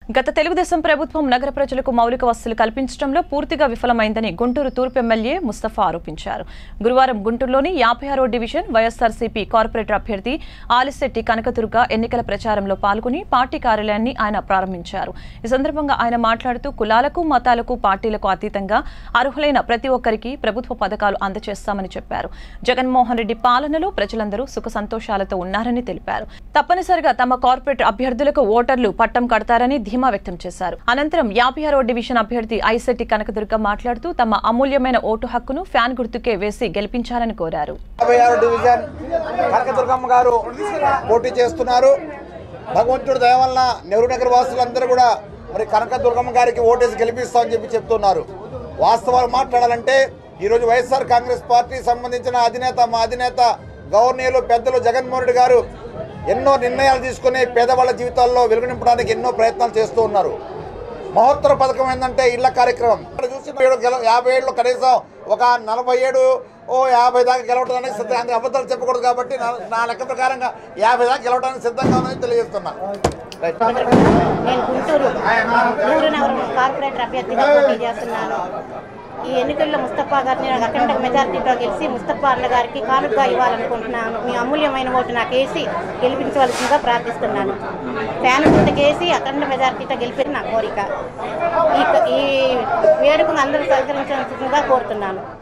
గత తెలుగుదేశం ప్రభుత్వం నగర ప్రజలకు మౌలిక వసతులు కల్పించడంలో పూర్తిగా విఫలమైందని గుంటూరు తూర్పు ఎమ్మెల్యే ముస్తఫా ఆరోపించారు గురువారం గుంటూరులోని యాభై ఆరో డివిజన్ వైఎస్ఆర్సీపీ కార్పొరేటర్ అభ్యర్థి ఆలిశెట్టి కనకదుర్గ ఎన్నికల ప్రచారంలో పాల్గొని పార్టీ కార్యాలయాన్ని ఆయన ప్రారంభించారు ఈ సందర్భంగా ఆయన మాట్లాడుతూ కులాలకు మతాలకు పార్టీలకు అతీతంగా అర్హులైన ప్రతి ఒక్కరికి ప్రభుత్వ పథకాలు అందజేస్తామని చెప్పారు జగన్మోహన్ రెడ్డి పాలనలో ప్రజలందరూ సుఖ సంతోషాలతో ఉన్నారని తెలిపారు తప్పనిసరిగా తమ కార్పొరేట్ అభ్యర్థులకు ఓటర్లు పట్టం కడతారని ధీమా వ్యక్తం చేశారు అనంతరం యాభై ఆరో డివిజన్ అభ్యర్థి ఐశెట్టి కనకదుర్గ మాట్లాడుతూ తమ అమూల్యమైన ఓటు హక్కును ఫ్యాన్ గుర్తుకే వేసి గెలిపించాలని కోరారు యాభై ఆరు డివిజన్ కనకదుర్గమ్మ గారు పోటీ చేస్తున్నారు భగవంతుడి దయ వలన నెహ్రూ నగర్ వాసులందరూ కూడా మరి కనకదుర్గమ్మ గారికి ఓటేసి గెలిపిస్తామని చెప్పి చెప్తున్నారు వాస్తవాలు మాట్లాడాలంటే ఈరోజు వైఎస్ఆర్ కాంగ్రెస్ పార్టీ సంబంధించిన అధినేత మా అధినేత గవర్నర్లు పెద్దలు జగన్మోహన్ రెడ్డి గారు ఎన్నో నిర్ణయాలు తీసుకుని పేదవాళ్ళ జీవితాల్లో వెలుగు నింపడానికి ఎన్నో ప్రయత్నాలు చేస్తూ ఉన్నారు మహోత్తర పథకం ఏంటంటే ఇళ్ల కార్యక్రమం ఇక్కడ చూసిన ఏడు గెల యాభై ఏళ్ళు కనీసం ఒక నలభై ఏడు ఓ యాభై దాకా గెలవడానికి సిద్ధంగా అందుకే అబద్ధాలు చెప్పకూడదు కాబట్టి నా- నా లెక్క ప్రకారంగా యాభై దాకా గెలవడానికి సిద్ధంగా ఉందని తెలియజేస్తున్నాను రైట్ నేను గుంటూరు నూరు నగరం కార్పొరేటర్ అభ్యర్థిగా పోటీ చేస్తున్నాను ఈ ఎన్నికల్లో ముస్తఫా గారిని నాకు అఖండ మెజార్టీతో గెలిచి ముస్తఫా అన్న గారికి కానుకగా ఇవ్వాలనుకుంటున్నాను మీ అమూల్యమైన ఓటు నాకు వేసి గెలిపించవలసిందిగా ప్రార్థిస్తున్నాను ఫ్యాన్ గుర్తుకేసి అఖండ మెజార్టీతో గెలిపేది నా కోరిక ఈ ఈ వేడుకను అందరూ సహకరించాల్సిందిగా కోరుతున్నాను